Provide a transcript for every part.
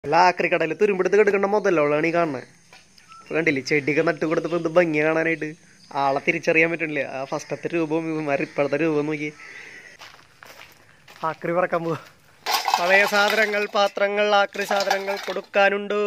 അല്ല ആക്രി കടയിൽ തുരുമ്പെടുത്ത് കിടക്കേണ്ട മുതലോളാണ് ഈ കാണുന്നത് ഇപ്പൊ കണ്ടില്ലേ ചെടിയൊക്കെ നട്ടു കൊടുത്തപ്പോ ഇത് ഭംഗി കാണാനായിട്ട് ആളെ തിരിച്ചറിയാൻ പറ്റണില്ല ആ ഫസ്റ്റത്തെ രൂപവും ഇവന്മാർ ഇപ്പോഴത്തെ രൂപം നോക്കി ആക്രി പറക്കാൻ പോവാ പഴയ സാധനങ്ങൾ പാത്രങ്ങൾ ആക്രി സാധനങ്ങൾ കൊടുക്കാനുണ്ടോ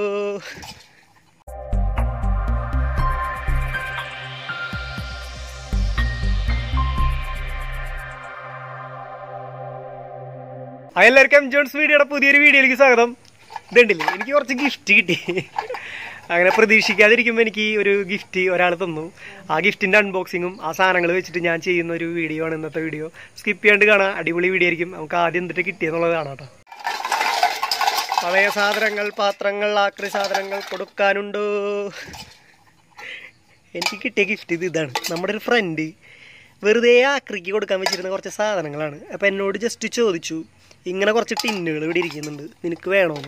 ആ, എല്ലാവർക്കും എം ജോൺസ് വീഡിയോയുടെ പുതിയൊരു വീഡിയോയിലേക്ക് സ്വാഗതം ഇതുണ്ടല്ലേ എനിക്ക് കുറച്ച് ഗിഫ്റ്റ് കിട്ടി അങ്ങനെ പ്രതീക്ഷിക്കാതിരിക്കുമ്പോൾ എനിക്ക് ഒരു ഗിഫ്റ്റ് ഒരാൾ തന്നു ആ ഗിഫ്റ്റിന്റെ അൺബോക്സിങ്ങും ആ സാധനങ്ങൾ വെച്ചിട്ട് ഞാൻ ചെയ്യുന്ന ഒരു വീഡിയോ ആണ് ഇന്നത്തെ വീഡിയോ സ്കിപ്പ് ചെയ്യാണ്ട് കാണാം അടിപൊളി വീഡിയോ ആയിരിക്കും നമുക്ക് ആദ്യം എന്തിട്ട് കിട്ടിയെന്നുള്ളത് കാണാം കേട്ടോ പഴയ സാധനങ്ങൾ പാത്രങ്ങൾ ആക്രി സാധനങ്ങൾ കൊടുക്കാനുണ്ടോ എനിക്ക് കിട്ടിയ ഗിഫ്റ്റ് ഇത് ഇതാണ് നമ്മുടെ ഒരു ഫ്രണ്ട് വെറുതെ ആക്രിക്ക് കൊടുക്കാൻ വെച്ചിരുന്ന കുറച്ച് സാധനങ്ങളാണ് അപ്പം എന്നോട് ജസ്റ്റ് ചോദിച്ചു ഇങ്ങനെ കുറച്ച് ടിന്നുകൾ ഇവിടെ ഇരിക്കുന്നുണ്ട് നിനക്ക് വേണോന്ന്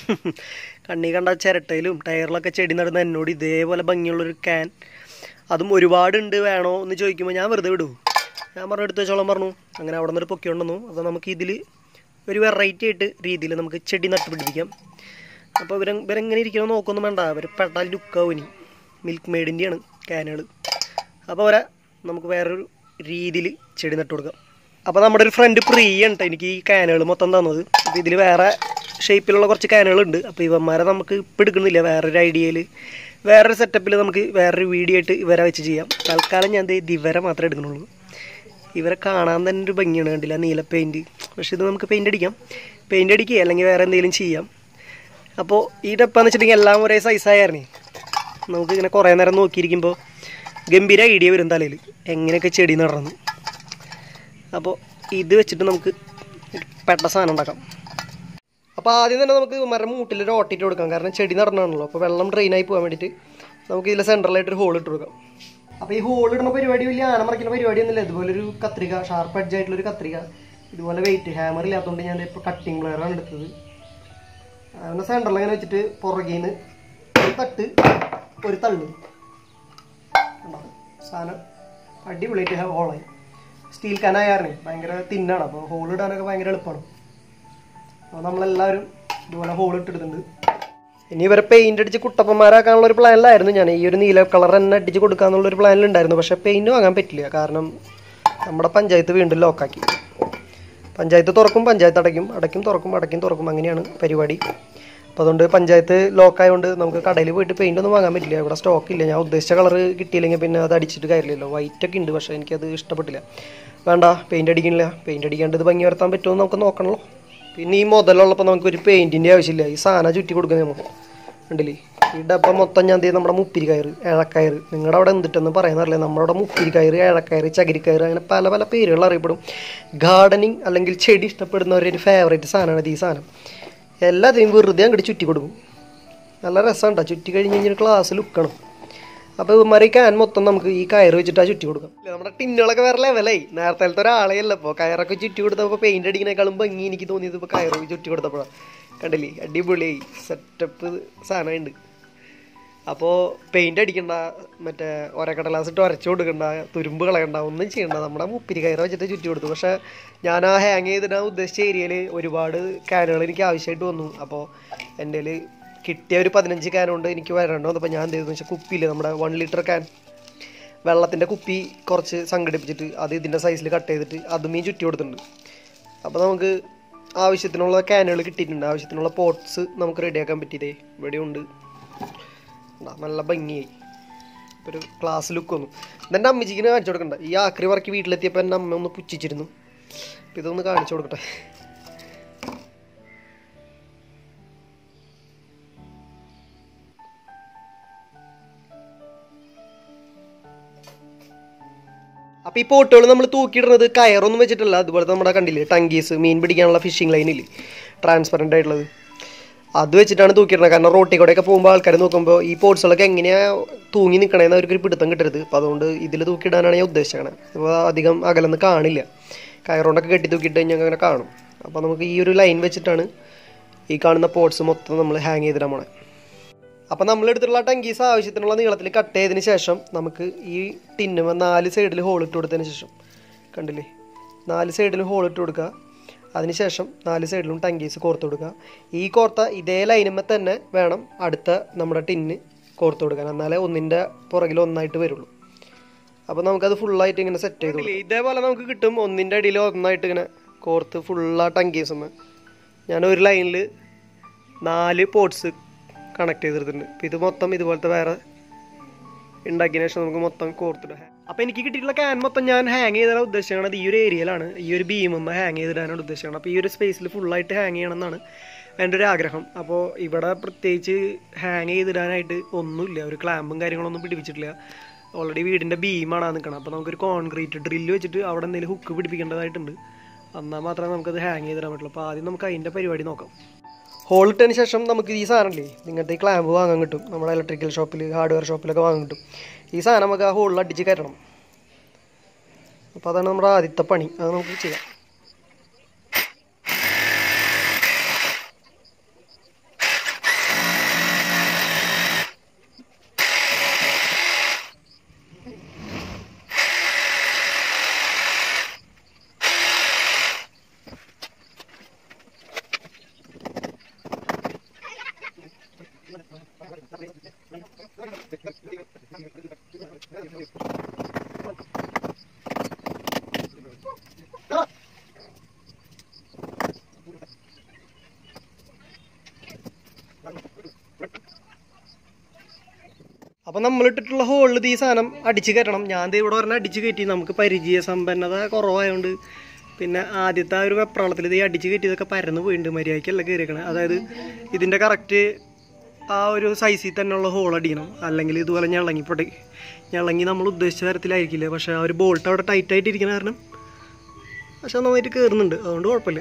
കണ്ണി കണ്ട ചിരട്ടയിലും ടയറിലൊക്കെ ചെടി നടുന്ന എന്നോട് ഇതേപോലെ ഭംഗിയുള്ളൊരു ക്യാൻ അതും ഒരുപാടുണ്ട് വേണോ എന്ന് ചോദിക്കുമ്പോൾ ഞാൻ വെറുതെ വിടൂ ഞാൻ പറഞ്ഞു എടുത്ത് വെച്ചോളം പറഞ്ഞു അങ്ങനെ അവിടെ നിന്നൊരു പൊക്കി കൊണ്ടുവന്നു അപ്പോൾ നമുക്ക് ഇതിൽ ഒരു വെറൈറ്റി ആയിട്ട് രീതിയിൽ നമുക്ക് ചെടി നട്ടുപിടിപ്പിക്കാം അപ്പോൾ ഇവരെ ഇവരെങ്ങനെ ഇരിക്കണമെന്ന് നോക്കൊന്നും വേണ്ട അവർ പെട്ടാൽ ലുക്കാവും ഇനി മിൽക്ക് മെയ്ഡിൻ്റെയാണ് ക്യാനുകൾ അപ്പോൾ അവരെ നമുക്ക് വേറൊരു രീതിയിൽ ചെടി നട്ടു കൊടുക്കാം അപ്പോൾ നമ്മുടെ ഒരു ഫ്രണ്ട് പ്രീ ആണ് ട്ടോ എനിക്ക് ഈ ക്യാനുകൾ മൊത്തം തന്നത് അപ്പോൾ ഇതിൽ വേറെ ഷേപ്പിലുള്ള കുറച്ച് ക്യാനുകളുണ്ട് അപ്പോൾ ഇവന്മാരെ നമുക്ക് ഇപ്പം എടുക്കുന്നില്ല വേറൊരു ഐഡിയയിൽ വേറൊരു സെറ്റപ്പിൽ നമുക്ക് വേറൊരു വീഡിയോ ആയിട്ട് ഇവരെ വെച്ച് ചെയ്യാം തൽക്കാലം ഞാൻ ദേ ഇത് ഇവരെ മാത്രമേ എടുക്കുന്നുള്ളൂ ഇവരെ കാണാൻ തന്നെ ഒരു ഭംഗിയാണ് കണ്ടില്ല നീല പെയിൻറ് പക്ഷെ ഇത് നമുക്ക് പെയിൻ്റ് അടിക്കാം പെയിൻ്റ് അടിക്കുക അല്ലെങ്കിൽ വേറെ എന്തെങ്കിലും ചെയ്യാം അപ്പോൾ ഈ ഡപ്പാന്ന് വെച്ചിട്ടുണ്ടെങ്കിൽ എല്ലാം ഒരേ സൈസായിരുന്നേ നമുക്ക് ഇങ്ങനെ കുറേ നേരം നോക്കിയിരിക്കുമ്പോൾ ഗംഭീര ഐഡിയ വരും തലയിൽ എങ്ങനെയൊക്കെ ചെടി നടണം അപ്പോൾ ഇത് വെച്ചിട്ട് നമുക്ക് ഒരു പെട്ട സാധനം ഉണ്ടാക്കാം അപ്പോൾ ആദ്യം തന്നെ നമുക്ക് മരം മൂട്ടിൽ ഒരു ഓട്ടിട്ട് കൊടുക്കാം കാരണം ചെടി നടണമാണല്ലോ അപ്പോൾ വെള്ളം ഡ്രെയിനായി പോകാൻ വേണ്ടിയിട്ട് നമുക്ക് ഇതിൽ സെൻട്രലായിട്ട് ഒരു ഹോൾ ഇട്ട് കൊടുക്കാം അപ്പോൾ ഈ ഹോൾ ഇടുന്ന പരിപാടി വലിയ ആന മറിക്കുന്ന പരിപാടിയൊന്നുമില്ല ഇതുപോലെ ഒരു കത്രിക ഷാർപ്പ് എഡ്ജ് ആയിട്ടുള്ള ഒരു കത്രിക ഇതുപോലെ വെയിറ്റ് ഹാമർ ഇല്ലാത്തതുകൊണ്ട് ഞാൻ ഇപ്പോൾ കട്ടിംഗ് പ്ലെയറാണ് എടുത്തത് അങ്ങനെ സെൻറ്ററിൽ അങ്ങനെ വെച്ചിട്ട് പുറകിൽ നിന്ന് ഒരു തട്ട് ഒരു തള്ളു കണ്ടോ? സാധനം അടിപൊളിയായിട്ട് ഹോളായി സ്റ്റീൽ കനായാറിന് ഭയങ്കര തിന്നാണ് അപ്പോൾ ഹോൾ ഇടാനൊക്കെ ഭയങ്കര എളുപ്പമാണ് അപ്പോൾ നമ്മളെല്ലാവരും ഇതുപോലെ ഹോൾ ഇട്ടെടുത്തിട്ടുണ്ട് ഇനി ഇവരെ പെയിന്റ് അടിച്ച് കുട്ടപ്പന്മാരാക്കാനുള്ള ഒരു പ്ലാനിലായിരുന്നു ഞാൻ ഈ ഒരു നീല കളർ തന്നെ അടിച്ച് കൊടുക്കാന്നുള്ള ഒരു പ്ലാനിലുണ്ടായിരുന്നു പക്ഷേ പെയിന്റ് വാങ്ങാൻ പറ്റില്ല കാരണം നമ്മുടെ പഞ്ചായത്ത് വീണ്ടും ലോക്കാക്കി പഞ്ചായത്ത് തുറക്കും പഞ്ചായത്ത് അടയ്ക്കും അടയ്ക്കും തുറക്കും അടയ്ക്കും തുറക്കും അങ്ങനെയാണ് പരിപാടി അപ്പോൾ അതുകൊണ്ട് പഞ്ചായത്ത് ലോക്കായതുകൊണ്ട് നമുക്ക് കടയിൽ പോയിട്ട് പെയിന്റ് ഒന്നും വാങ്ങാൻ പറ്റില്ല ഇവിടെ സ്റ്റോക്ക് ഇല്ല ഞാൻ ഉദ്ദേശിച്ച കളർ കിട്ടിയില്ലെങ്കിൽ പിന്നെ അത് അടിച്ചിട്ട് കാര്യമില്ലല്ലോ വൈറ്റ് ഒക്കെ ഉണ്ട് പക്ഷേ എനിക്കത് ഇഷ്ടപ്പെട്ടില്ല വേണ്ട പെയിന്റ് അടിക്കണില്ല പെയിന്റ് അടിക്കാണ്ട് ഇത് ഭംഗി വരുത്താൻ പറ്റുമോ എന്ന് നമുക്ക് നോക്കണല്ലോ പിന്നെ ഈ മുതലുള്ളപ്പോൾ നമുക്ക് ഒരു പെയിന്റിൻ്റെ ആവശ്യമില്ല ഈ സാധനം ചുറ്റി കൊടുക്കുന്നത് നമുക്ക് കണ്ടില്ലേ ഈ ഡബ്ബ മൊത്തം ഞാൻ ചെയ്ത് നമ്മുടെ മുപ്പിരി കയറ് ഏഴക്കയറ് നിങ്ങളുടെ അവിടെ എന്തിട്ടെന്ന് പറയുന്നറിയില്ല നമ്മുടെ അവിടെ മുപ്പിരി കയറ് ഏഴക്കയറ് ചകിരിക്കയറ് അങ്ങനെ പല പല പേരുകൾ അറിയപ്പെടും ഗാർഡനിങ് അല്ലെങ്കിൽ ചെടി ഇഷ്ടപ്പെടുന്നവരുടെ ഒരു ഫേവറേറ്റ് സാധനമാണ് ഇത് ഈ സാധനം എല്ലാത്തിനും വെറുതെ അങ്ങോട്ട് ചുറ്റി കൊടുക്കും നല്ല രസമുണ്ടോ ചുറ്റി കഴിഞ്ഞ് കഴിഞ്ഞാൽ ക്ലാസ് ലുക്കണം അപ്പോൾ ഇവന്മാരെ ഈ ക്യാൻ മൊത്തം നമുക്ക് ഈ കയറ് വെച്ചിട്ട് ആ ചുറ്റി കൊടുക്കാം ഇല്ല, നമ്മുടെ ടിന്നുകളൊക്കെ വേറെ ലെവലായി നേരത്തെ ഒരാളെ അല്ല ഇപ്പോൾ കയറൊക്കെ ചുറ്റി കൊടുത്തപ്പോൾ പെയിന്റ് അടിക്കുന്നേക്കാളും ഭംഗി എനിക്ക് തോന്നിയത് ഇപ്പോൾ കയറ് ചുറ്റി കൊടുത്തപ്പോഴാണ് കണ്ടില്ലേ അടിപൊളിയായി സെറ്റപ്പ് സാധനമുണ്ട് അപ്പോൾ പെയിന്റ് അടിക്കണ്ട മറ്റേ ഒരക്കടലാസ് ഇട്ട് ഉരച്ചു കൊടുക്കണ്ട തുരുമ്പ് കളയണ്ട ഒന്നും ചെയ്യണ്ട നമ്മുടെ മുപ്പിരി കയറ് വെച്ചിട്ട് ചുറ്റി കൊടുത്തു പക്ഷേ ഞാൻ ആ ഹാങ് ചെയ്തിട്ട് ആ ഉദ്ദേശിച്ച ഏരിയയിൽ ഒരുപാട് ക്യാനുകൾ എനിക്ക് ആവശ്യമായിട്ട് വന്നു അപ്പോൾ എൻ്റെ കയ്യിൽ കിട്ടിയ ഒരു പതിനഞ്ച് ക്യാൻ കൊണ്ട് എനിക്ക് വരണ്ട വന്നപ്പോൾ ഞാൻ എന്ത് ചെയ്തെന്ന് വെച്ചാൽ കുപ്പിയില്ലേ നമ്മുടെ വൺ ലിറ്റർ ക്യാൻ വെള്ളത്തിൻ്റെ കുപ്പി കുറച്ച് സംഘടിപ്പിച്ചിട്ട് അത് ഇതിൻ്റെ സൈസിൽ കട്ട് ചെയ്തിട്ട് അതും ഈ ചുറ്റി കൊടുത്തിട്ടുണ്ട് അപ്പോൾ നമുക്ക് ആവശ്യത്തിനുള്ള ക്യാനുകൾ കിട്ടിയിട്ടുണ്ട് ആവശ്യത്തിനുള്ള പോട്ട്സ് നമുക്ക് റെഡിയാക്കാൻ പറ്റിയതേ ഇവിടെ ഉണ്ട് ഉണ്ടാ, നല്ല ഭംഗിയായി ഇപ്പൊ ഒരു ക്ലാസ് ലുക്ക് വന്നു ഇതെൻ്റെ അമ്മച്ചിക്ക് കാണിച്ചു കൊടുക്കണ്ട ഈ ആക്രി വർക്ക് വീട്ടിലെത്തിയപ്പോൾ എൻ്റെ അമ്മ ഒന്ന് പുച്ഛിച്ചിരുന്നു അപ്പം ഇതൊന്ന് കാണിച്ചു കൊടുക്കട്ടെ അപ്പൊ ഈ പോട്ടുകൾ നമ്മൾ തൂക്കിയിടുന്നത് കയറൊന്നും വെച്ചിട്ടല്ല അതുപോലെ നമ്മുടെ കണ്ടില്ലേ ടങ്കീസ് മീൻ പിടിക്കാനുള്ള ഫിഷിംഗ് ലൈനില്ലേ ട്രാൻസ്പെറൻ്റ് ആയിട്ടുള്ളത് അത് വെച്ചിട്ടാണ് തൂക്കിയിടുന്നത് കാരണം റോട്ടിൽ കൂടെയൊക്കെ പോകുമ്പോൾ ആൾക്കാർ നോക്കുമ്പോൾ ഈ പോട്ട്സുകളൊക്കെ എങ്ങനെയാണ് തൂങ്ങി നിൽക്കണേന്ന് അവർക്ക് ഒരു പിടുത്തം കിട്ടരുത് അപ്പോൾ അതുകൊണ്ട് ഇതിൽ തൂക്കിയിടാനാണ് ഞാൻ ഉദ്ദേശിച്ചത് അപ്പോൾ അധികം അകലെന്ന് കാണില്ല കയറുകൊണ്ടൊക്കെ കെട്ടി തൂക്കിയിട്ട് കഴിഞ്ഞാൽ അങ്ങനെ കാണും അപ്പോൾ നമുക്ക് ഈ ഒരു ലൈൻ വെച്ചിട്ടാണ് ഈ കാണുന്ന പോട്ട്സ് മൊത്തം നമ്മൾ ഹാങ് ചെയ്തിടാൻ പോണേ അപ്പം നമ്മൾ എടുത്തിട്ടുള്ള ടങ്കീസ് ആവശ്യത്തിനുള്ള നീളത്തിൽ കട്ട് ചെയ്തതിന് ശേഷം നമുക്ക് ഈ ടിന്നുമ നാല് സൈഡിൽ ഹോൾ ഇട്ട് കൊടുത്തതിന് ശേഷം കണ്ടില്ലേ നാല് സൈഡിൽ ഹോൾ ഇട്ട് കൊടുക്കുക അതിനുശേഷം നാല് സൈഡിലും ടങ്കീസ് കോർത്ത് കൊടുക്കുക ഈ കോർത്ത ഇതേ ലൈനുമ്മേ തന്നെ വേണം അടുത്ത നമ്മുടെ ടിന്ന് കോർത്ത് കൊടുക്കാൻ എന്നാലേ ഒന്നിൻ്റെ പുറകിൽ ഒന്നായിട്ട് വരുള്ളൂ അപ്പോൾ നമുക്കത് ഫുള്ളായിട്ട് ഇങ്ങനെ സെറ്റ് ചെയ്ത് കൊടുക്കാം. ഇതേപോലെ നമുക്ക് കിട്ടും ഒന്നിൻ്റെ അടിയിൽ ഒന്നായിട്ട് ഇങ്ങനെ കോർത്ത് ഫുള്ളാ ടങ്കീസുമ്മേ ഞാൻ ഒരു ലൈനിൽ നാല് പോർട്സ് കണക്ട് ചെയ്തിട്ടുണ്ട് അപ്പോൾ ഇത് മൊത്തം ഇതുപോലത്തെ വേറെ ഉണ്ടാക്കിയതിന് ശേഷം നമുക്ക് മൊത്തം കോർത്തിടാം അപ്പോൾ എനിക്ക് കിട്ടിയിട്ടുള്ള ക്യാൻ മൊത്തം ഞാൻ ഹാങ് ചെയ്തിടാൻ ഉദ്ദേശിക്കുന്നത് ഈ ഒരു ഏരിയയിലാണ് ഈ ഒരു ബീമുമ്മ ഹാങ് ചെയ്തിടാനാണ് ഉദ്ദേശിക്കുന്നത് അപ്പോൾ ഈ ഒരു സ്പേസിൽ ഫുള്ളായിട്ട് ഹാങ് ചെയ്യണം എന്നാണ് എൻ്റെ ഒരു ആഗ്രഹം അപ്പോൾ ഇവിടെ പ്രത്യേകിച്ച് ഹാങ് ചെയ്തിടാനായിട്ട് ഒന്നുമില്ല ഒരു ക്ലാമ്പും കാര്യങ്ങളൊന്നും പിടിപ്പിച്ചിട്ടില്ല ഓൾറെഡി വീടിൻ്റെ ബീമാണ് നിൽക്കണം അപ്പോൾ നമുക്കൊരു കോൺക്രീറ്റ് ഡ്രില്ല് വെച്ചിട്ട് അവിടെ എന്തെങ്കിലും ഹുക്ക് പിടിപ്പിക്കേണ്ടതായിട്ടുണ്ട് എന്നാൽ മാത്രമേ നമുക്കത് ഹാങ് ചെയ്തിടാൻ പറ്റുള്ളൂ അപ്പോൾ ആദ്യം നമുക്ക് അതിൻ്റെ പരിപാടി നോക്കാം ഹോൾ ഇട്ടതിന് ശേഷം നമുക്ക് ഈ സാധനമില്ലേ ഇങ്ങനത്തെ ഈ ക്ലാമ്പ് വാങ്ങാൻ കിട്ടും നമ്മുടെ ഇലക്ട്രിക്കൽ ഷോപ്പിൽ ഹാർഡ്വെയർ ഷോപ്പിലൊക്കെ വാങ്ങാൻ കിട്ടും ഈ സാധനം നമുക്ക് ആ ഹോളിൽ അടിച്ച് കയറ്റണം അപ്പോൾ അതാണ് നമ്മുടെ ആദ്യത്തെ പണി അത് നമുക്ക് ചെയ്യാം അപ്പം നമ്മൾ ഇട്ടിട്ടുള്ള ഹോളിൽ ഈ സാധനം അടിച്ച് കയറ്റണം ഞാൻ ദേ ഇവിടെ പറഞ്ഞാൽ അടിച്ച് കയറ്റി നമുക്ക് പരിചയ സമ്പന്നത കുറവായതുകൊണ്ട് പിന്നെ ആദ്യത്തെ ആ ഒരു വെപ്രാളത്തിൽ ഇത് ഈ അടിച്ച് കയറ്റിയതൊക്കെ പരന്ന് പോയിട്ടുണ്ട് മര്യാദയ്ക്കല്ല കയറിയേക്കണേ അതായത് ഇതിൻ്റെ കറക്റ്റ് ആ ഒരു സൈസിൽ തന്നെയുള്ള ഹോൾ അടിക്കണം അല്ലെങ്കിൽ ഇതുപോലെ ഞെളങ്ങി പൊട്ടി ഞെളങ്ങി നമ്മൾ ഉദ്ദേശിച്ച തരത്തിലായിരിക്കില്ല പക്ഷേ ആ ഒരു ബോൾട്ട് അവിടെ ടൈറ്റ് ആയിട്ടിരിക്കണ കാരണം പക്ഷെ അത് നന്നായിട്ട് കയറുന്നുണ്ട് അതുകൊണ്ട് കുഴപ്പമില്ല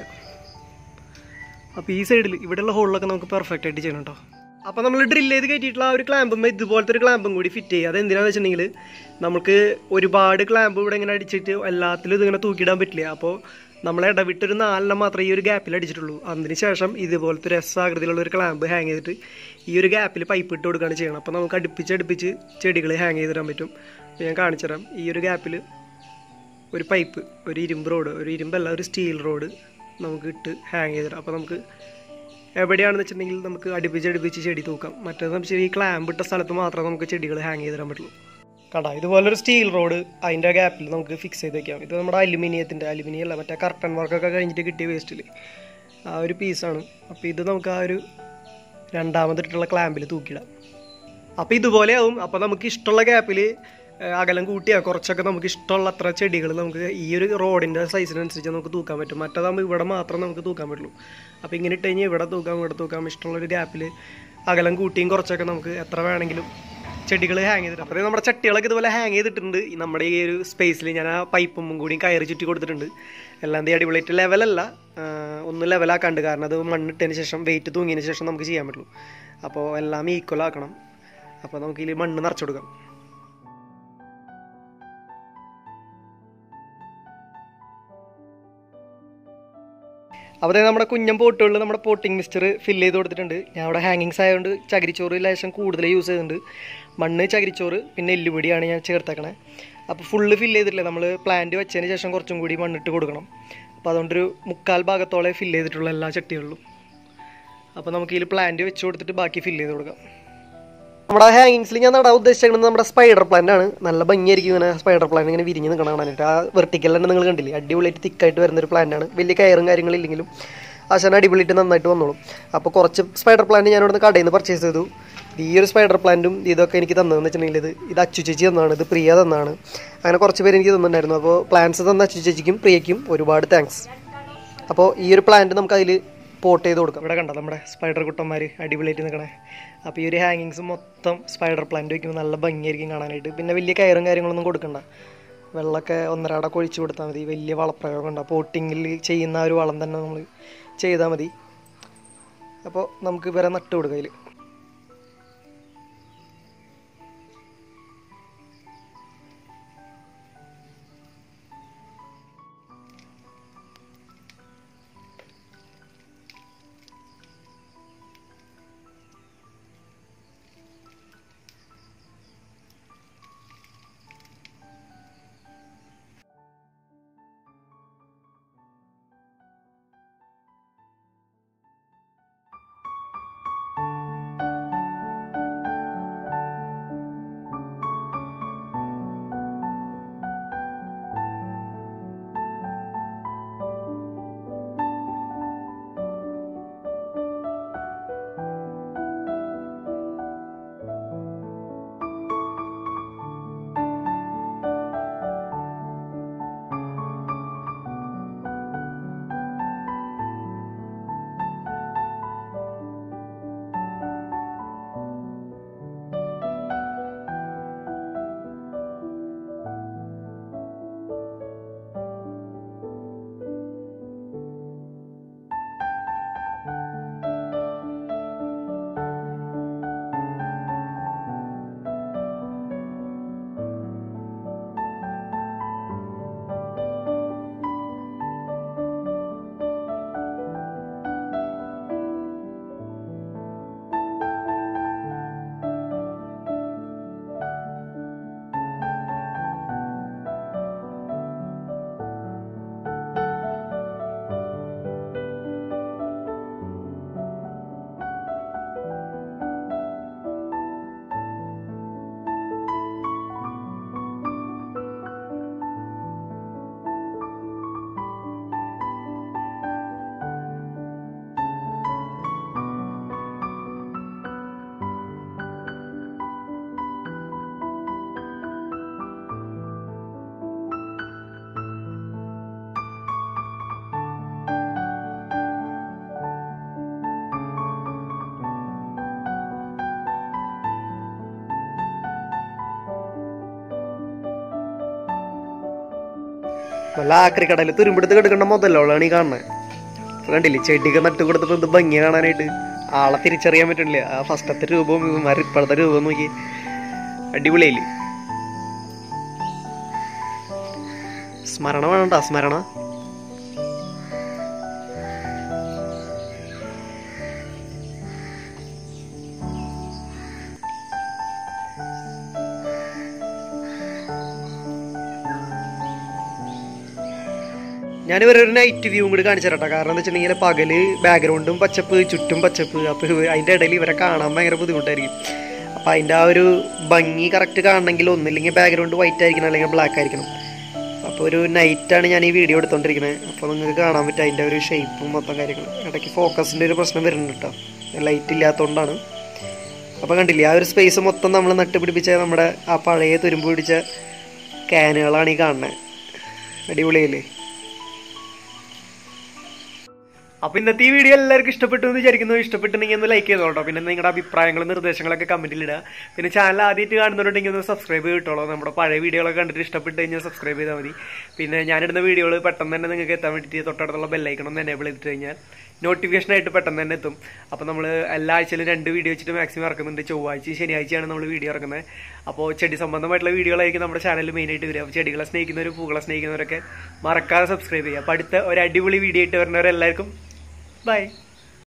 അപ്പോൾ ഈ സൈഡിൽ ഇവിടെയുള്ള ഹോളിലൊക്കെ നമുക്ക് പെർഫെക്റ്റ് ആയിട്ട് ചെയ്യണം കേട്ടോ അപ്പോൾ നമ്മൾ ഡ്രില്ല് ചെയ്ത് കയറ്റിയിട്ടുള്ള ആ ഒരു ക്ലാമ്പും ഇതുപോലത്തെ ഒരു ക്ലാമ്പും കൂടി ഫിറ്റ് ചെയ്യുക അതെന്തിനാന്ന് വെച്ചിട്ടുണ്ടെങ്കിൽ നമുക്ക് ഒരുപാട് ക്ലാമ്പ് ഇവിടെ ഇങ്ങനെ അടിച്ചിട്ട് എല്ലാത്തിലും ഇതിങ്ങനെ തൂക്കിയിടാൻ പറ്റില്ല അപ്പോൾ നമ്മൾ ഇടവിട്ടൊരു നാലെണ്ണം മാത്രമേ ഈ ഒരു ഗ്യാപ്പിൽ അടിച്ചിട്ടുള്ളൂ അതിന് ശേഷം ഇതുപോലത്തെ ഒരു എസ് ആകൃതിയിലുള്ള ഒരു ക്ലാമ്പ് ഹാങ് ചെയ്തിട്ട് ഈ ഒരു ഗ്യാപ്പിൽ പൈപ്പ് ഇട്ട് കൊടുക്കുകയാണ് ചെയ്യണം അപ്പോൾ നമുക്ക് അടുപ്പിച്ച് അടുപ്പിച്ച് ചെടികൾ ഹാങ് ചെയ്തിടാൻ പറ്റും അപ്പോൾ ഞാൻ കാണിച്ചു തരാം ഈ ഒരു ഗ്യാപ്പിൽ ഒരു പൈപ്പ് ഒരു ഇരുമ്പ് റോഡ് ഒരു ഇരുമ്പല്ല ഒരു സ്റ്റീൽ റോഡ് നമുക്ക് ഇട്ട് ഹാങ് ചെയ്തിടാം അപ്പോൾ നമുക്ക് എവിടെയാണെന്ന് വെച്ചിട്ടുണ്ടെങ്കിൽ നമുക്ക് അടുപ്പിച്ച് അടുപ്പിച്ച് ചെടി തൂക്കാം മറ്റേതെന്ന് വെച്ചാൽ ഈ ക്ലാമ്പ് ഇട്ട സ്ഥലത്ത് മാത്രമേ നമുക്ക് ചെടികൾ ഹാങ് ചെയ്തിടാൻ പറ്റുള്ളൂ കടാ ഇതുപോലൊരു സ്റ്റീൽ റോഡ് അതിൻ്റെ ഗ്യാപ്പിൽ നമുക്ക് ഫിക്സ് ചെയ്ത് വെക്കാം ഇത് നമ്മുടെ അലുമിനിയത്തിൻ്റെ അലുമിനിയം അല്ല മറ്റേ കർട്ടൻ വർക്കൊക്കെ കഴിഞ്ഞിട്ട് കിട്ടിയ വേസ്റ്റിൽ ആ ഒരു പീസാണ് അപ്പോൾ ഇത് നമുക്ക് ആ ഒരു രണ്ടാമതിട്ടുള്ള ക്ലാമ്പിൽ തൂക്കിയിടാം അപ്പോൾ ഇതുപോലെ ആവും അപ്പോൾ നമുക്ക് ഇഷ്ടമുള്ള ഗ്യാപ്പിൽ അകലം കൂട്ടിയാൽ കുറച്ചൊക്കെ നമുക്ക് ഇഷ്ടമുള്ള അത്ര ചെടികൾ നമുക്ക് ഈ ഒരു റോഡിൻ്റെ സൈസിനനുസരിച്ച് നമുക്ക് തൂക്കാൻ പറ്റും മറ്റേതാകുമ്പോൾ ഇവിടെ മാത്രം നമുക്ക് തൂക്കാൻ പറ്റുള്ളൂ അപ്പോൾ ഇങ്ങനെ ഇട്ട് കഴിഞ്ഞാൽ ഇവിടെ തൂക്കാം ഇവിടെ തൂക്കാം ഇഷ്ടമുള്ളൊരു ഗ്യാപ്പിൽ അകലം കൂട്ടിയും കുറച്ചൊക്കെ നമുക്ക് എത്ര വേണമെങ്കിലും ചെടികൾ ഹാങ് ചെയ്തിട്ട് അപ്പോൾ നമ്മുടെ ചട്ടികളൊക്കെ ഇതുപോലെ ഹാങ് ചെയ്തിട്ടുണ്ട് ഈ നമ്മുടെ ഈ ഒരു സ്പേസിൽ ഞാൻ ആ പൈപ്പും കൂടി കയറി ചുറ്റി കൊടുത്തിട്ടുണ്ട് എല്ലാം തീ അടിപൊളിയായിട്ട് ലെവലല്ല ഒന്ന് ലെവലാക്കാണ്ട് കാരണം അത് മണ്ണിട്ടതിന് ശേഷം വെയിറ്റ് തൂങ്ങിയതിന് ശേഷം നമുക്ക് ചെയ്യാൻ പറ്റുള്ളൂ അപ്പോൾ എല്ലാം ഈക്വൽ ആക്കണം അപ്പോൾ നമുക്ക് ഇതിൽ മണ്ണ് നിറച്ചു കൊടുക്കാം അപ്പോൾ നമ്മുടെ കുഞ്ഞൻ പോട്ടുകളിൽ നമ്മുടെ പോട്ടിംഗ് മിക്സ്ചർ ഫില്ല് ചെയ്ത് കൊടുത്തിട്ടുണ്ട് ഞാൻ അവിടെ ഹാങ്ങിങ്സ് ആയതുകൊണ്ട് ചകിരിച്ചോറ് ലേശം കൂടുതൽ യൂസ് ചെയ്തിട്ടുണ്ട് മണ്ണ് ചകിരിച്ചോറ് പിന്നെ എല്ലുപൊടിയാണ് ഞാൻ ചേർത്തേക്കണേ അപ്പോൾ ഫുള്ള് ഫില്ല് ചെയ്തിട്ടില്ല നമ്മൾ പ്ലാന്റ് വെച്ചതിന് ശേഷം കുറച്ചും കൂടി മണ്ണിട്ട് കൊടുക്കണം അപ്പോൾ അതുകൊണ്ടൊരു മുക്കാൽ ഭാഗത്തോളം ഫില്ല് ചെയ്തിട്ടുള്ള എല്ലാ ചട്ടികളിലും അപ്പോൾ നമുക്ക് ഇതിൽ പ്ലാന്റ് വെച്ച് കൊടുത്തിട്ട് ബാക്കി ഫില്ല് ചെയ്ത് കൊടുക്കാം നമ്മുടെ ഹാങ്ങിങ്സിൽ ഞാൻ നടാൻ ഉദ്ദേശിക്കുന്നത് നമ്മുടെ സ്പൈഡർ പ്ലാന്റ് ആണ് നല്ല ഭംഗിയായിരിക്കും ഇങ്ങനെ സ്പൈഡർ പ്ലാന്റ് ഇങ്ങനെ വിരിഞ്ഞ് നിൽക്കണം കാണാനായിട്ട് ആ വെർട്ടിക്കൽ തന്നെ നിങ്ങൾ കണ്ടില്ലേ അടിപൊളിയായിട്ട് തിക്കായിട്ട് വരുന്ന ഒരു പ്ലാന്റ് ആണ് വലിയ കയറും കാര്യങ്ങളില്ലെങ്കിലും ആശാന അടിപൊളിയായിട്ട് നന്നായിട്ട് വന്നോളും അപ്പോൾ കുറച്ച് സ്പൈഡർ പ്ലാന്റ് ഞാൻ ഇവിടുന്ന് കടയിൽ നിന്ന് പർച്ചേസ് ചെയ്തു ഈ ഒരു സ്പൈഡർ പ്ലാന്റും ഇതൊക്കെ എനിക്ക് തന്നതെന്ന് വെച്ചിട്ടുണ്ടെങ്കിൽ ഇത് ഇത് അച്ചു ചേച്ചി തന്നതാണ് ഇത് പ്രിയ തന്നതാണ് അങ്ങനെ കുറച്ച് പേര് എനിക്ക് തന്നിട്ടുണ്ടായിരുന്നു അപ്പോൾ പ്ലാന്റ്സ് തന്ന അച്ചു ചേച്ചിക്കും പ്രിയയ്ക്കും ഒരുപാട് താങ്ക്സ് അപ്പോൾ ഈ ഒരു പ്ലാന്റ് നമുക്ക് അതിൽ പോട്ട് ചെയ്ത് കൊടുക്കാം ഇവിടെ കണ്ടോ നമ്മുടെ സ്പൈഡർ കുട്ടന്മാർ അടിപൊളിയായിട്ട് നിൽക്കണേ അപ്പോൾ ഈ ഒരു ഹാങ്ങിങ്സ് മൊത്തം സ്പൈഡർ പ്ലാന്റ് വയ്ക്കുമ്പോൾ നല്ല ഭംഗിയായിരിക്കും കാണാനായിട്ട് പിന്നെ വലിയ കയറും കാര്യങ്ങളൊന്നും കൊടുക്കണ്ട വെള്ളമൊക്കെ ഒന്നരാടൊക്കെ ഒഴിച്ചു കൊടുത്താൽ മതി വലിയ വളപ്രയോഗം ഉണ്ടാവും പോട്ടിങ്ങിൽ ചെയ്യുന്ന ആ ഒരു വളം തന്നെ നമ്മൾ ചെയ്താൽ മതി അപ്പോൾ നമുക്ക് ഇവരെ നട്ട് കൊടുക്കാം അതിൽ നല്ല ആക്രിക്കടയിൽ തുരുമ്പെടുത്ത് കിടക്കേണ്ട മുതലോളാണ് ഈ കാണുന്നത് ഇപ്പൊ കണ്ടില്ലേ ചെടിയൊക്കെ നട്ട് കൊടുത്തപ്പോ എന്ത് ഭംഗിയ കാണാനായിട്ട് ആളെ തിരിച്ചറിയാൻ പറ്റണില്ല ആ ഫസ്റ്റത്തെ രൂപവും ഇവന്മാർ ഇപ്പോഴത്തെ രൂപം നോക്കി അടിപൊളിയായില്ലേ സ്മരണ വേണണ്ട സ്മരണ ഞാൻ ഇവരെ ഒരു നൈറ്റ് വ്യൂ കൂടി കാണിച്ചു തരട്ടെ കാരണം എന്താ വെച്ചിട്ടുണ്ടെങ്കിൽ പകല് ബാക്ക്ഗ്രൗണ്ടും പച്ചപ്പ് ചുറ്റും പച്ചപ്പ് അപ്പോൾ അതിൻ്റെ ഇടയിൽ ഇവരെ കാണാൻ ഭയങ്കര ബുദ്ധിമുട്ടായിരിക്കും അപ്പോൾ അതിൻ്റെ ആ ഒരു ഭംഗി കറക്റ്റ് കാണണമെങ്കിൽ ഒന്നില്ലെങ്കിൽ ബാക്ക്ഗ്രൗണ്ട് വൈറ്റ് ആയിരിക്കണം അല്ലെങ്കിൽ ബ്ലാക്ക് ആയിരിക്കണം അപ്പോൾ ഒരു നൈറ്റാണ് ഞാൻ ഈ വീഡിയോ എടുത്തോണ്ടിരിക്കുന്നത് അപ്പോൾ നിങ്ങൾക്ക് കാണാൻ പറ്റും അതിൻ്റെ ഒരു ഷേപ്പും മൊത്തം കാര്യങ്ങളും ഇടയ്ക്ക് ഫോക്കസിൻ്റെ ഒരു പ്രശ്നം വരുന്നുണ്ട് കേട്ടോ ലൈറ്റ് ഇല്ലാത്തതുകൊണ്ടാണ് അപ്പോൾ കണ്ടില്ലേ ആ ഒരു സ്പേസ് മൊത്തം നമ്മൾ നട്ടുപിടിപ്പിച്ച നമ്മുടെ ആ പഴയ തുരുമ്പ് പിടിച്ച ക്യാനുകളാണ് ഈ കാണുന്നത് അടിപൊളിയല്ലേ അപ്പൊ ഇന്നത്തെ ഈ വീഡിയോ എല്ലാവർക്കും ഇഷ്ടപ്പെട്ടു എന്ന് വിചാരിക്കുന്നു ഇഷ്ടപ്പെട്ടുണ്ടെങ്കിൽ ഒന്ന് ലൈക്ക് ചെയ്തോട്ടോ പിന്നെ നിങ്ങളുടെ അഭിപ്രായങ്ങളും നിർദ്ദേശങ്ങളൊക്കെ കമന്റിൽ ഇടുക പിന്നെ ചാനൽ ആദ്യമായിട്ട് കാണുന്നുണ്ടെങ്കിൽ ഒന്ന് സബ്സ്ക്രൈബ് ചെയ്തിട്ടോളൂ നമ്മുടെ പഴയ വീഡിയോകളൊക്കെ കണ്ടിട്ട് ഇഷ്ടപ്പെട്ട് കഴിഞ്ഞാൽ സബ്സ്ക്രൈബ് ചെയ്താൽ മതി പിന്നെ ഞാനിടുന്ന വീഡിയോകൾ പെട്ടെന്ന് തന്നെ നിങ്ങൾക്ക് എത്താൻ വേണ്ടിയിട്ട് തൊട്ടടുത്തുള്ള ബെല്ലൈക്കണം ഒന്ന് എനേബിൾ ചെയ്തിട്ട് കഴിഞ്ഞാൽ നോട്ടിഫിക്കേഷൻ ആയിട്ട് പെട്ടെന്ന് തന്നെ എത്തും അപ്പോൾ നമ്മൾ എല്ലാ ആഴ്ചയിലും രണ്ട് വീഡിയോ വെച്ചിട്ട് മാക്സിമം ഇറക്കുന്നുണ്ട് ചൊവ്വാഴ്ച ശനിയാഴ്ചയാണ് നമ്മൾ വീഡിയോ ഇറക്കുന്നത് അപ്പോൾ ചെടി സംബന്ധമായിട്ടുള്ള വീഡിയോകളായിരിക്കും നമ്മുടെ ചാനലിൽ മെയിനായിട്ട് വരിക അപ്പോൾ ചെടികളെ സ്നേഹിക്കുന്നവരും പൂക്കളെ സ്നേഹിക്കുന്നവരൊക്കെ മറക്കാതെ സബ്സ്ക്രൈബ് ചെയ്യുക അപ്പോൾ അടുത്ത ഒരു അടിപൊളി വീഡിയോ ആയിട്ട് വരുന്നവരെല്ലാവർക്കും ബൈ